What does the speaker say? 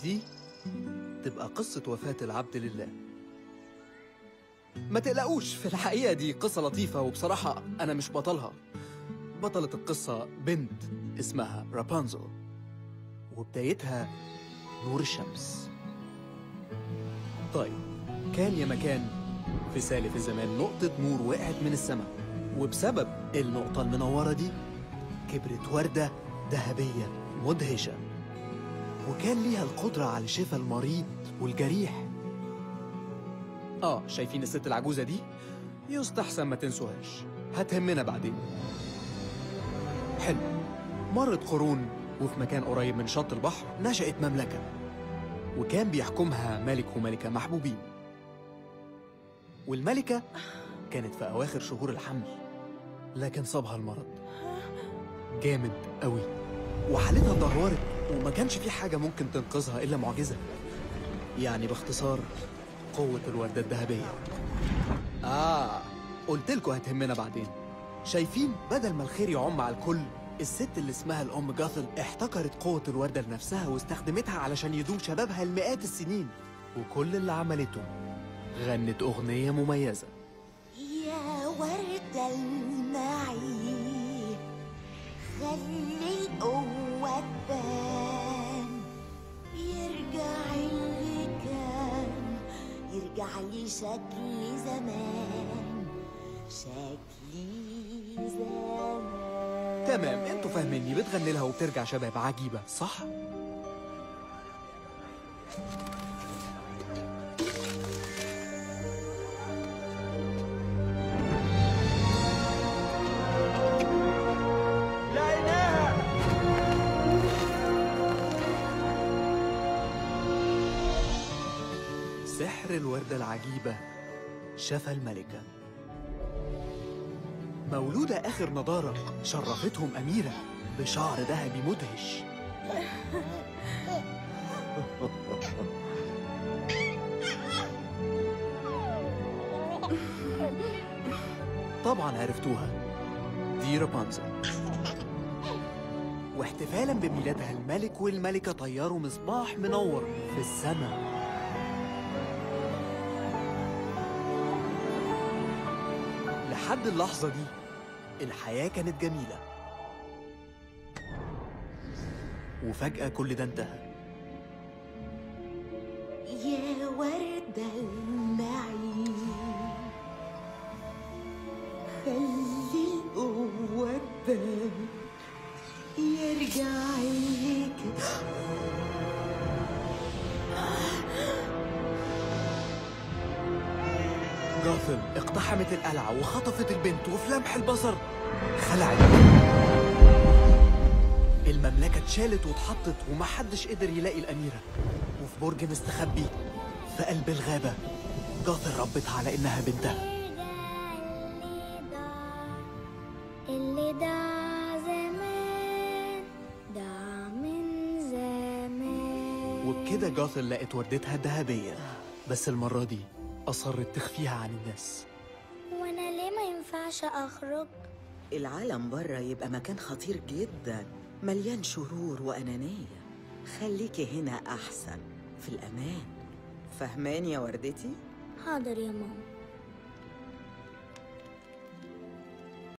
دي تبقى قصة وفاة العبد لله ما تقلقوش في الحقيقة دي قصة لطيفة وبصراحة أنا مش بطلها بطلة القصة بنت اسمها رابانزل وبدايتها نور الشمس طيب كان يا مكان في سالف الزمان نقطة نور وقعت من السماء وبسبب النقطة المنورة دي كبرت وردة ذهبية مدهشة وكان ليها القدرة على شفاء المريض والجريح آه شايفين الست العجوزة دي؟ يستحسن ما تنسوهاش هتهمنا بعدين حلو مرت قرون وفي مكان قريب من شط البحر نشأت مملكة وكان بيحكمها ملك وملكة محبوبين والملكة كانت في أواخر شهور الحمل لكن صابها المرض جامد قوي وحالتها اتدهورت وما كانش في حاجة ممكن تنقذها إلا معجزة يعني باختصار قوة الوردة الذهبية آه قلت لكم هتهمنا بعدين شايفين بدل ما الخير يعم على الكل الست اللي اسمها الأم جاثل احتكرت قوة الوردة لنفسها واستخدمتها علشان يدوم شبابها لمئات السنين وكل اللي عملته غنت أغنية مميزة يا ورد المعي خلي القوة تبان يرجع اللي كان يرجع لي شكلي زمان شكلي زمان تمام انتوا فاهميني بتغني لها وبترجع شباب عجيبة صح؟ لقيناها سحر الوردة العجيبة شفى الملكة مولودة آخر نضارة شرفتهم أميرة بشعر ذهبي مدهش طبعا عرفتوها دي رابنزل واحتفالا بميلادها الملك والملكة طيروا مصباح منور في السماء لحد اللحظة دي الحياة كانت جميلة وفجأة كل ده انتهى يا ورد المعي خلي القوة تبان يرجع لك جاثل اقتحمت القلعة وخطفت البنت وفي لمح البصر خلعت المملكة اتشالت واتحطت ومحدش قدر يلاقي الأميرة وفي برج مستخبي في قلب الغابة جاثل ربتها على إنها بنتها اللي ضاع زمان ضاع من زمان وبكده جاثل لقت وردتها الذهبية بس المرة دي أصرت تخفيها عن الناس وانا ليه ما ينفعش اخرج العالم بره يبقى مكان خطير جدا مليان شرور وأنانية خليكي هنا أحسن في الأمان فهمان يا وردتي؟ حاضر يا ماما